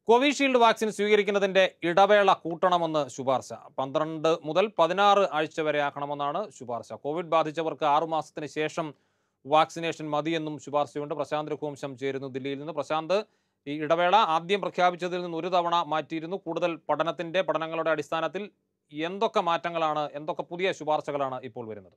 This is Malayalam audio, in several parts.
കോവിഷീൽഡ് വാക്സിൻ സ്വീകരിക്കുന്നതിന്റെ ഇടവേള കൂട്ടണമെന്ന് ശുപാർശ പന്ത്രണ്ട് മുതൽ പതിനാറ് ആഴ്ച വരെ ആക്കണമെന്നാണ് ശുപാർശ കോവിഡ് ബാധിച്ചവർക്ക് ആറുമാസത്തിന് ശേഷം വാക്സിനേഷൻ മതിയെന്നും ശുപാർശയുണ്ട് പ്രശാന്ത് രഘുവംശം ചേരുന്നു ദില്ലിയിൽ നിന്ന് പ്രശാന്ത് ഈ ഇടവേള ആദ്യം പ്രഖ്യാപിച്ചതിൽ നിന്ന് ഒരു തവണ മാറ്റിയിരുന്നു കൂടുതൽ പഠനത്തിന്റെ പഠനങ്ങളുടെ അടിസ്ഥാനത്തിൽ എന്തൊക്കെ മാറ്റങ്ങളാണ് എന്തൊക്കെ പുതിയ ശുപാർശകളാണ് ഇപ്പോൾ വരുന്നത്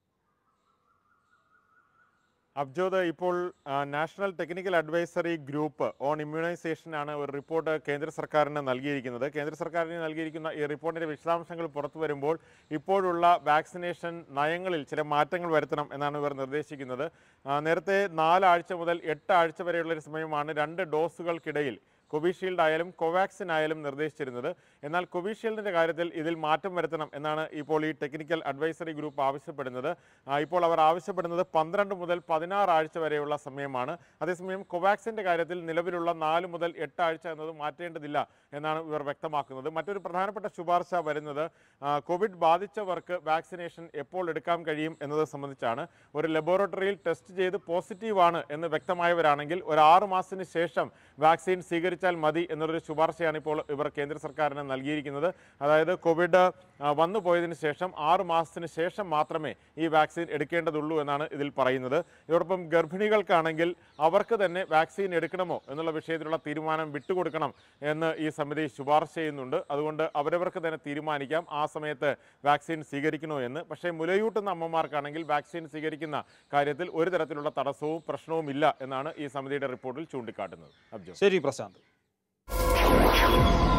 അബ്ജോദ് ഇപ്പോൾ ആ, national technical advisory group on immunisation ആണ് ഒരു റിപ്പോർട്ട് കേന്ദ്ര സർക്കാരിന് നൽകിയിരിക്കുന്നത് കേന്ദ്ര സർക്കാരിന് നൽകിയിരിക്കുന്ന ഈ റിപ്പോർട്ടിന്റെ വിശദാംശങ്ങൾ പുറത്തു വരുമ്പോൾ ഇപ്പോഴുള്ള വാക്സിനേഷൻ നയങ്ങളിൽ ചില മാറ്റങ്ങൾ വരുത്തണം എന്നാണ് ഇവർ നിർദ്ദേശിക്കുന്നത് ആ, നേരത്തെ നാലാഴ്ച മുതൽ എട്ട് ആഴ്ച വരെയുള്ള ഒരു സമയമാണ് രണ്ട് ഡോസുകൾക്കിടയിൽ കോവിഷീൽഡ് ആയാലും കോവാക്സിൻ ആയാലും നിർദ്ദേശിച്ചിരുന്നത് എന്നാൽ കോവിഷീൽഡിന്റെ കാര്യത്തിൽ ഇതിൽ മാറ്റം വരുത്തണം എന്നാണ് ഇപ്പോൾ ഈ ടെക്നിക്കൽ അഡ്വൈസറി ഗ്രൂപ്പ് ആവശ്യപ്പെടുന്നത് ആ, ഇപ്പോൾ അവർ ആവശ്യപ്പെടുന്നത് പന്ത്രണ്ട് മുതൽ പതിനാറ് ആഴ്ച വരെയുള്ള സമയമാണ് അതേസമയം കോവാക്സിന്റെ കാര്യത്തിൽ നിലവിലുള്ള നാല് മുതൽ എട്ട് ആഴ്ച എന്നത് മാറ്റേണ്ടതില്ല എന്നാണ് ഇവർ വ്യക്തമാക്കുന്നത് മറ്റൊരു പ്രധാനപ്പെട്ട ശുപാർശ വരുന്നത് ആ, കോവിഡ് ബാധിച്ചവർക്ക് വാക്സിനേഷൻ എപ്പോൾ എടുക്കാൻ കഴിയും എന്നത് സംബന്ധിച്ചാണ് ഒരു ലബോറട്ടറിയിൽ ടെസ്റ്റ് ചെയ്ത് പോസിറ്റീവ് ആണ് എന്ന് വ്യക്തമായവരാണെങ്കിൽ ഒരു ആറ് മാസത്തിന് ശേഷം വാക്സിൻ സ്വീകരിച്ചാൽ മതി എന്നൊരു ശുപാർശയാണ് ഇപ്പോൾ ഇവർ കേന്ദ്ര സർക്കാരിന് നൽകിയിരിക്കുന്നത് അതായത് കോവിഡ് ആ, വന്നു പോയതിനു ശേഷം ആറ് മാസത്തിന് ശേഷം മാത്രമേ ഈ വാക്സിൻ എടുക്കേണ്ടതുള്ളൂ എന്നാണ് ഇതിൽ പറയുന്നത് ഇതോടൊപ്പം ഗർഭിണികൾക്കാണെങ്കിൽ അവർക്ക് തന്നെ വാക്സിൻ എടുക്കണമോ എന്നുള്ള വിഷയത്തിലുള്ള തീരുമാനം വിട്ടുകൊടുക്കണം എന്ന് ഈ സമിതി ശുപാർശ ചെയ്യുന്നുണ്ട് അതുകൊണ്ട് അവരവർക്ക് തന്നെ തീരുമാനിക്കാം ആ സമയത്ത് വാക്സിൻ സ്വീകരിക്കണോ എന്ന് പക്ഷേ മുലയൂട്ടുന്ന അമ്മമാർക്കാണെങ്കിൽ വാക്സിൻ സ്വീകരിക്കുന്ന കാര്യത്തിൽ ഒരു തരത്തിലുള്ള തടസ്സവും പ്രശ്നവും ഇല്ല എന്നാണ് ഈ സമിതിയുടെ റിപ്പോർട്ടിൽ ചൂണ്ടിക്കാട്ടുന്നത് അബ്ജോ ശരി പ്രശാന്ത്